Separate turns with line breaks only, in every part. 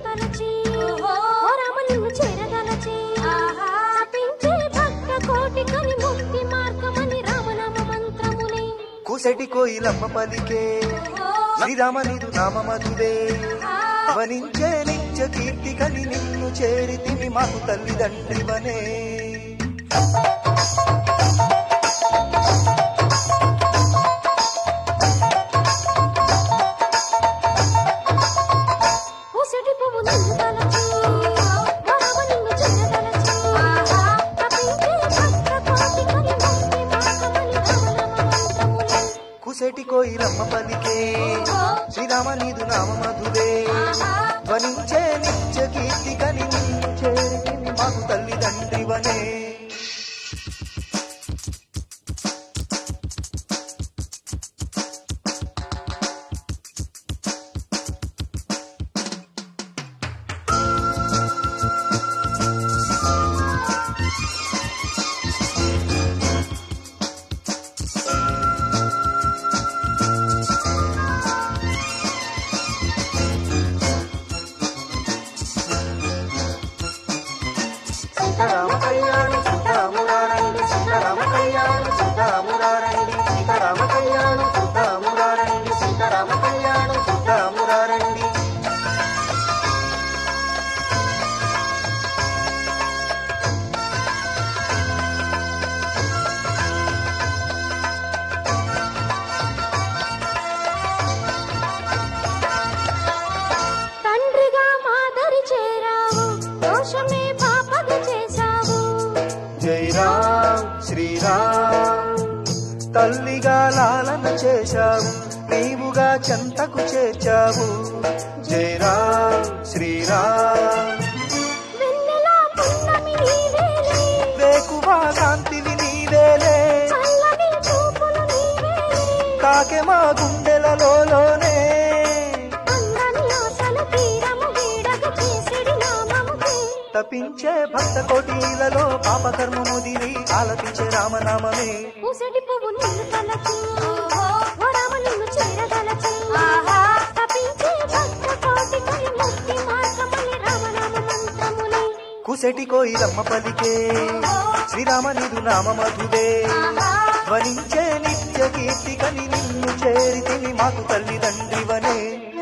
తలచి ఓ రామ నిన్ను చేరదలచి తప్పించే భక్త కోటికని ముక్తి మార్గమని రామనామ మంత్రముని
కుసటి కోయిలమ్మ పలికే శ్రీరామ నీదు నామ మధువే ధ్వనించే నిత్య కీర్తి కని నిన్ను చేరితిని మాకు తల్లిదండ్రివనే
పూసటి పువ్వు నిన్ను తలచి ఓ రామ నిన్ను చేరదలచి తప్పించే భక్త కోటికని ముక్తి మార్గమని రామనామ మంత్రముని
కుసటి కోయిలమ్మ పలికే శ్రీరామ నీదు నామ మధువే ధ్వనించే నిత్య కీర్తి కని నిన్ను చేరితిని మాకు తల్లిదండ్రివనే సీతారామ కళ్యాణం సీతామురారండి సీతారామ కళ్యాణం సీతామురారండి సీతారామ కళ్యాణం సీతామురారండి సీతారామ కళ్యాణం సీతామురారండి
తండ్రిగా మాదరి చేరావు దోషమే పాపగ చేశావు
జై రామ్ శ్రీరామ్ తల్లిగా లాలన చేశావు నీవుగా చెంతకు చేర్చావు జై రామ్ శ్రీరామ్
వెన్నెలా పున్నమి నీవేలే
వేకువా కాంతివి నీవేలే
చల్లని చూపులు నీవేలే
కాకె మా గుండెలలోనే
అందని ఆశల తీరము వీడగ చేసిడి నామముకే
తపించే భక్త కోటిలలో పాపకర్మము దివి ఆలపించే రామనామమే
పూసటి పువ్వు నిన్ను తలచి ఓ రామ నిన్ను చేరదలచి తపించే భక్త కోటికని ముక్తి మార్గమని రామనామ మంత్రముని
కుసెటి కోయిలమ్మ పలికే శ్రీరామ నీదు నామ మధువే ధ్వనించే నిత్య కీర్తి కని నిన్ను చేరితిని మాకు తల్లిదండ్రివనే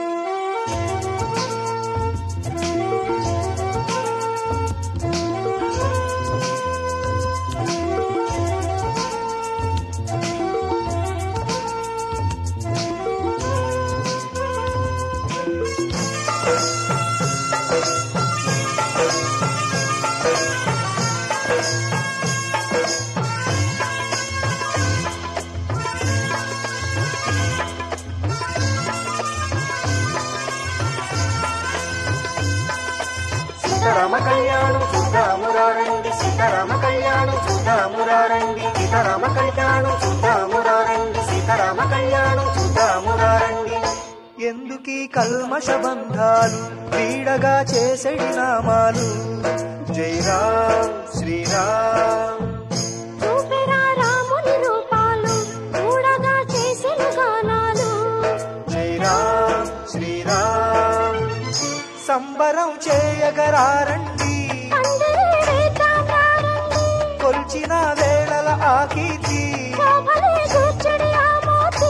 సీతారామ కళ్యాణం చూద్దామురారండి సీతారామ కళ్యాణం చూద్దామురారండి సీతారామ కళ్యాణం చూద్దామురారండి సీతారామ కళ్యాణం చూద్దామురారండి ఎందుకీ కల్మష బంధాలు వీడగా చేసెడి నామాలు జై రామ్ శ్రీరామ్
చూపెరా రాముని రూపాలు చూడగా చేసిన గానాలు
జై రామ్ శ్రీరామ్ సంబరం చేయగరారండి
అందరే వేటాడారండి
కొల్చిన వేళల ఆకీర్తి
శోభలే కూర్చుడి ఆ మోతి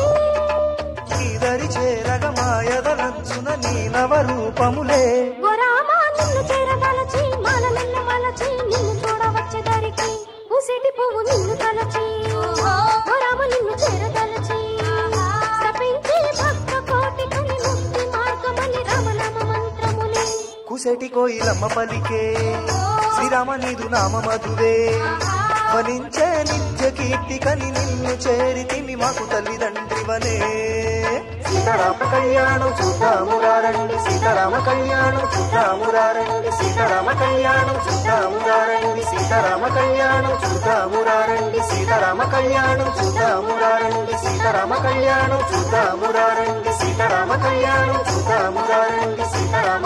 ఇదరి చేరగ మాయదలంచున నీ నవరూపములే
గోరామా నిన్ను చేరదలచి మాల నిన్ను మలచి నిన్ను చూడవచ్చే దరికి పూసేటి పువ్వు నిన్ను తలచి గోరామ నిన్ను చేరదలచి తపించి భక్త కోటి కని ముక్తి మార్గమని రామనామ మంత్రముని
కుసెటి కోయిలమ్మ పలికే శ్రీరామ నీదు నామ మధువే ధ్వనించే నిత్య కీర్తి కని నిన్ను చేరితిని మాకు తల్లిదండ్రివనే సీతారామ కళ్యాణం చూద్దామురారండి సీతారామ కళ్యాణం చూద్దామురారండి సీతారామ కళ్యాణం చూద్దామురారండి సీతారామ కళ్యాణం చూద్దామురారండి సీతారామ కళ్యాణం చూద్దామురారండి సీతారామ కళ్యాణం చూద్దామురారండి సీతారామ కళ్యాణం చూద్దామురారండి సీతారామ